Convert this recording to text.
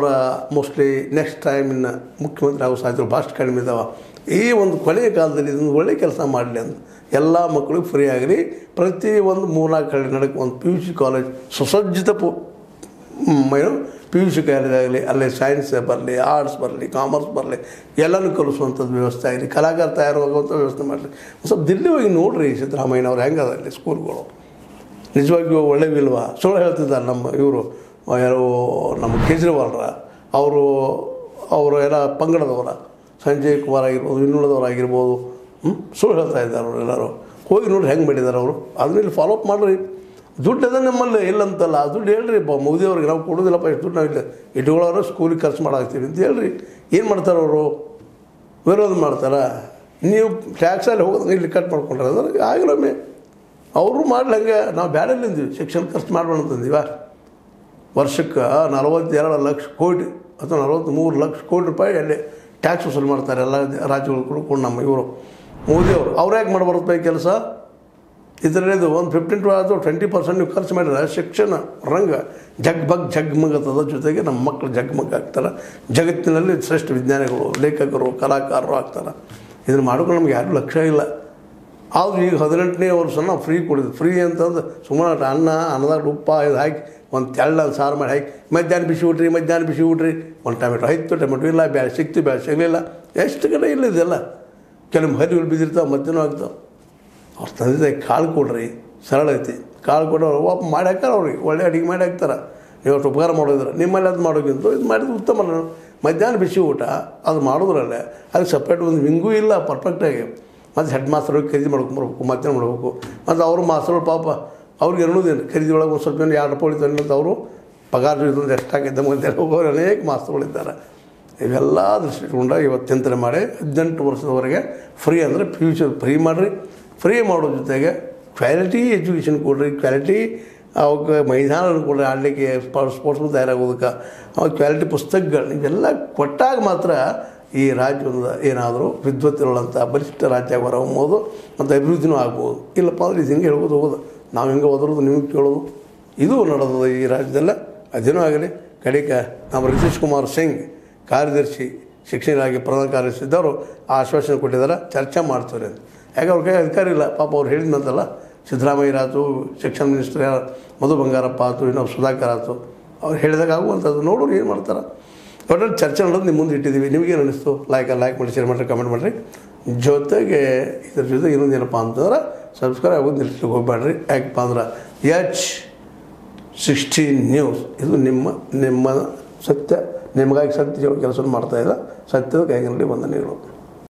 ಅವರ mostly next time ಇನ್ನು ಮುಖ್ಯಮಂತ್ರಿ ಆಗೋ ಸಾಧ್ಯತೆ ಭಾಳಷ್ಟು ಕಡಿಮೆ ಇದ್ದಾವೆ ಈ ಒಂದು ಕೊನೆಯ ಕಾಲದಲ್ಲಿ ಇದೊಂದು ಒಳ್ಳೆಯ ಕೆಲಸ ಮಾಡಲಿ ಅಂತ ಎಲ್ಲ ಮಕ್ಕಳಿಗೆ ಫ್ರೀ ಆಗಲಿ ಪ್ರತಿ ಒಂದು ಮೂರ್ನಾಲ್ಕು ಹಳ್ಳಿ ನಡಕ್ಕೆ ಒಂದು ಪಿ ಯು ಸಿ ಕಾಲೇಜ್ ಸುಸಜ್ಜಿತ ಪು ಮ್, ಏನು ಪಿ ಯು ಸಿ ಕಾಲೇಜ್ ಆಗಲಿ ಅಲ್ಲಿ ಸೈನ್ಸ್ ಬರಲಿ ಆರ್ಟ್ಸ್ ಬರಲಿ ಕಾಮರ್ಸ್ ಬರಲಿ ಎಲ್ಲನೂ ಕಲಿಸುವಂಥದ್ದು ವ್ಯವಸ್ಥೆ ಆಗಲಿ ಕಲಾಕಾರ ತಯಾರಾಗುವಂಥ ವ್ಯವಸ್ಥೆ ಮಾಡಲಿ ಒಂದು ಸ್ವಲ್ಪ ದಿಲ್ಲಿ ಹೋಗಿ ನೋಡ್ರಿ ಸಿದ್ದರಾಮಯ್ಯನವ್ರು ಹೆಂಗದ ಅಲ್ಲಿ ಸ್ಕೂಲ್ಗಳು ನಿಜವಾಗಿಯೂ ಒಳ್ಳೆವಿಲ್ವಾ ಸುಳ್ಳು ಹೇಳ್ತಿದ್ದಾರೆ ನಮ್ಮ ಇವರು ಯಾರು ನಮ್ಮ ಕೇಜ್ರಿವಾಲ್ರ ಅವರು ಅವರು ಎಲ್ಲ ಪಂಗಡದವರ ಸಂಜಯ್ ಕುಮಾರ್ ಆಗಿರ್ಬೋದು ಇನ್ನುಳಿದವರಾಗಿರ್ಬೋದು ಹ್ಞೂ ಸುಳ್ಳು ಹೇಳ್ತಾ ಇದ್ದಾರೆ ಅವರು ಎಲ್ಲರೂ ಹೋಗಿ ನೋಡಿ ಹೆಂಗೆ ಮಾಡಿದ್ದಾರೆ ಅವರು ಅದನ್ನ ಇಲ್ಲಿ ಫಾಲೋ ಅಪ್ ಮಾಡಿರಿ ದುಡ್ಡು ಅದ ನಮ್ಮಲ್ಲಿ ಇಲ್ಲಂತಲ್ಲ ಆ ದುಡ್ಡು ಹೇಳ್ರಿ ಬ ಮೋದಿಯವ್ರಿಗೆ ನಾವು ಕೊಡೋದಿಲ್ಲಪ್ಪ ಇಷ್ಟು ದುಡ್ಡು ನಾವು ಇಲ್ಲ ಇಟ್ಕೊಳ್ಳೋರು ಸ್ಕೂಲಿಗೆ ಖರ್ಚು ಮಾಡಾಕ್ತೀವಿ ಅಂತ ಹೇಳ್ರಿ ಏನು ಮಾಡ್ತಾರೆ ಅವರು ವಿರೋಧ ಮಾಡ್ತಾರ ನೀವು ಟ್ಯಾಕ್ಸಲ್ಲಿ ಹೋಗೋದು ಇಲ್ಲಿ ಕಟ್ ಮಾಡ್ಕೊಂಡ್ರೆ ಅದ್ರ ಆಗಿಲ್ಲೊಮ್ಮೆ ಅವರು ಮಾಡ್ಲಂಗೆ ನಾವು ಬ್ಯಾಡಲ್ಲಿಂದೀವಿ ಶಿಕ್ಷಣ ಖರ್ಚು ಮಾಡೋಣ ಅಂತಂದೀವ ವರ್ಷಕ್ಕೆ ನಲವತ್ತೆರಡು ಲಕ್ಷ ಕೋಟಿ ಅಥವಾ ನಲವತ್ತ್ಮೂರು ಲಕ್ಷ ಕೋಟಿ ರೂಪಾಯಿ ಅಲ್ಲಿ ಟ್ಯಾಕ್ಸ್ ವಸೂಲು ಮಾಡ್ತಾರೆ ಎಲ್ಲ ರಾಜ್ಯಗಳು ಕೂಡ ನಮ್ಮ ಇವರು ಮೋದಿಯವರು ಅವ್ರು ಯಾಕೆ ಮಾಡಬಾರ್ದು ಕೆಲಸ ಇದರಲ್ಲಿದ್ದು ಒಂದು ಫಿಫ್ಟೀನ್ ಟು ಅಥವಾ ಟ್ವೆಂಟಿ ಪರ್ಸೆಂಟ್ ನೀವು ಖರ್ಚು ಮಾಡಿದ್ರೆ ಶಿಕ್ಷಣ ರಂಗ ಜಗ್ಬಗ್ ಜಗ್ಮಗತದ ಜೊತೆಗೆ ನಮ್ಮ ಮಕ್ಕಳು ಜಗ್ಮಗ್ ಆಗ್ತಾರೆ ಜಗತ್ತಿನಲ್ಲಿ ಶ್ರೇಷ್ಠ ವಿಜ್ಞಾನಿಗಳು ಲೇಖಕರು ಕಲಾಕಾರರು ಆಗ್ತಾರೆ ಇದನ್ನು ಮಾಡೋಕೆ ನಮ್ಗೆ ಯಾರೂ ಲಕ್ಷ್ಯ ಇಲ್ಲ ಆದರೂ ಈಗ ಹದಿನೆಂಟನೇ ವರ್ಷ ನಾವು ಫ್ರೀ ಕೊಡಿದ್ವಿ ಫ್ರೀ ಅಂತಂದು ಸುಮ್ಮನೆ ಅನ್ನ ಅನ್ನದಾಗ ಉಪ್ಪ ಇದು ಹಾಕಿ ಒಂದು ತೆಳ್ಳ ಸಾರು ಮಾಡಿ ಹಾಕಿ ಮಧ್ಯಾಹ್ನ ಬಿಸಿ ಊಟ್ರಿ ಮಧ್ಯಾಹ್ನ ಬಿಸಿ ಊಟ್ರಿ ಒಂದು ಟೊಮೆಟೊ ಆಯ್ತು ಟೊಮೆಟೊ ಇಲ್ಲ ಬ್ಯಾಳೆ ಸಿಕ್ತು ಬ್ಯಾಳೆ ಸಿಗಲಿಲ್ಲ ಎಷ್ಟು ಕಡೆ ಇಲ್ಲ ಇದೆಲ್ಲ ಕೆಲವು ಹರಿಗಳು ಬಿದ್ದಿರ್ತಾವೆ ಮಧ್ಯಾಹ್ನ ಆಗ್ತಾವೆ ಅವ್ರ ತಂದೆ ತಾಯಿ ಕಾಳು ಕೊಡ್ರಿ ಸರಳ ಐತಿ ಕಾಳು ಕೊಡೋರು ವಾಪ ಮಾಡಿ ಹಾಕ್ತಾರೆ ಅವ್ರಿಗೆ ಒಳ್ಳೆ ಅಡುಗೆ ಮಾಡಿ ಹಾಕ್ತಾರೆ ನೀವು ಅಷ್ಟು ಉಪಕಾರ ಮಾಡೋದ್ರ ನಿಮ್ಮಲ್ಲಿ ಅದು ಮಾಡೋಕ್ಕಿಂತ ಇದು ಮಾಡಿದ್ರೆ ಉತ್ತಮ ಅಲ್ಲ. ಮಧ್ಯಾಹ್ನ ಬಿಸಿ ಊಟ ಅದು ಮಾಡೋದ್ರಲ್ಲೇ ಅದಕ್ಕೆ ಸಪ್ರೇಟ್ ಒಂದು ವಿಂಗೂ ಇಲ್ಲ ಪರ್ಫೆಕ್ಟಾಗಿ ಮತ್ತು ಹೆಡ್ ಮಾಸ್ತರ್ ಹೋಗಿ ಖರೀದಿ ಮಾಡ್ಕೊಂಬರ್ಬೇಕು ಮಧ್ಯಾಹ್ನ ಮಾಡಬೇಕು ಮತ್ತು ಅವರು ಮಾಸ್ತರ್ಗಳು ಪಾಪ ಅವ್ರಿಗೆ ಅನ್ನೋದೇನು ಖರೀದಿ ಒಳಗೆ ಒಂದು ಸ್ವಲ್ಪ ಜನ ಎರಡು ರೂಪಾಯಿ ಉಳಿತಾನೆ ಅಂತ ಅವರು ಪಗಾರ ಇದೊಂದು ಎಷ್ಟಾಗಿದ್ದ ಮಧ್ಯಾಹ್ನ ಹೋಗೋರು ಅನೇಕ ಮಾಸ್ತರ್ಗಳಿದ್ದಾರೆ ಇವೆಲ್ಲ ದೃಷ್ಟಿಕೊಂಡ ಇವತ್ತು ಚಿಂತನೆ ಮಾಡಿ ಹದಿನೆಂಟು ವರ್ಷದವರೆಗೆ ಫ್ರೀ ಅಂದರೆ ಫ್ಯೂಚರ್ ಫ್ರೀ ಮಾಡಿರಿ ಫ್ರೀ ಮಾಡೋ ಜೊತೆಗೆ ಕ್ವಾಲಿಟಿ ಎಜುಕೇಷನ್ ಕೊಡ್ರಿ ಕ್ವಾಲಿಟಿ ಅವಕ್ಕೆ ಮೈದಾನ ಕೊಡ್ರಿ ಆಡಲಿಕ್ಕೆ ಸ್ಪೋರ್ಟ್ಸ್ ತಯಾರಾಗೋದಕ್ಕೆ ಅವಾಗ ಕ್ವಾಲಿಟಿ ಪುಸ್ತಕಗಳು ಇವೆಲ್ಲ ಕೊಟ್ಟಾಗ ಮಾತ್ರ ಈ ರಾಜ್ಯದ ಏನಾದರೂ ವಿದ್ವತ್ತಿರುವಂಥ ಬಲಿಷ್ಠ ರಾಜ್ಯ ಹೊರಹೊಮ್ಮೋದು ಮತ್ತು ಅಭಿವೃದ್ಧಿನೂ ಆಗ್ಬೋದು ಇಲ್ಲಪ್ಪ ಅಂದ್ರೆ ಇದು ಹಿಂಗೆ ಹೇಳ್ಬೋದು ಹೋಗೋದು ನಾವು ಹಿಂಗೆ ಓದೋದು ನೀವು ಕೇಳೋದು ಇದು ನಡೆದದ ಈ ರಾಜ್ಯದಲ್ಲ ಅದೇನೂ ಆಗಲಿ ಕಡೆಕ ನಮ್ಮ ರಿತೀಶ್ ಕುಮಾರ್ ಸಿಂಗ್ ಕಾರ್ಯದರ್ಶಿ ಶಿಕ್ಷಣ ಇಲಾಖೆ ಪ್ರಧಾನ ಕಾರ್ಯದರ್ಶಿ ಇದ್ದವರು ಆಶ್ವಾಸನೆ ಕೊಟ್ಟಿದ್ದಾರೆ ಚರ್ಚೆ ಮಾಡ್ತಾರೆ ಅಂತ ಯಾಕೆ ಅವ್ರ ಕೈ ಅಧಿಕಾರ ಇಲ್ಲ ಪಾಪ ಅವ್ರು ಹೇಳಿದ್ನಂತಲ್ಲ ಸಿದ್ದರಾಮಯ್ಯರಾತು ಶಿಕ್ಷಣ ಮಿನಿಸ್ಟರ್ ಯಾರು ಮಧು ಬಂಗಾರಪ್ಪ ಆಯ್ತು ಇನ್ನೊಬ್ಬ ಸುಧಾಕರ್ ಆಯ್ತು ಅವ್ರು ಹೇಳಿದಾಗ ಆಗುವಂಥದ್ದು ನೋಡೋರು ಏನು ಮಾಡ್ತಾರೆ ಒಟ್ಟಲ್ಲಿ ಚರ್ಚೆ ಮಾಡೋದು ನಿಮ್ಮ ಮುಂದೆ ಇಟ್ಟಿದ್ದೀವಿ ನಿಮಗೇನು ಅನಿಸ್ತು ಲೈಕ್ ಲೈಕ್ ಮಾಡಿ ಶೇರ್ ಮಾಡಿರಿ ಕಮೆಂಟ್ ಮಾಡಿರಿ ಜೊತೆಗೆ ಇದ್ರ ಜೊತೆಗೆ ಇನ್ನೊಂದು ಏನಪ್ಪ ಅಂತಂದ್ರೆ ಸಬ್ಸ್ಕ್ರೈಬ್ ಆಗೋದು ನಿಲ್ಲಿಸ್ಲಿಕ್ಕೆ ಹೋಗ್ಬೇಡ್ರಿ ಯಾಕಪ್ಪ ಅಂದ್ರೆ ಎಚ್ ಸಿಕ್ಸ್ಟೀನ್ ನ್ಯೂಸ್ ಇದು ನಿಮ್ಮ ನಿಮ್ಮ ಸತ್ಯ ನಿಮಗಾಗಿ ಸತ್ಯ ಕೆಲಸ ಮಾಡ್ತಾಯಿಲ್ಲ ಸತ್ಯದ ಕೈಗಳಲ್ಲಿ ವಂದನೆಗಳು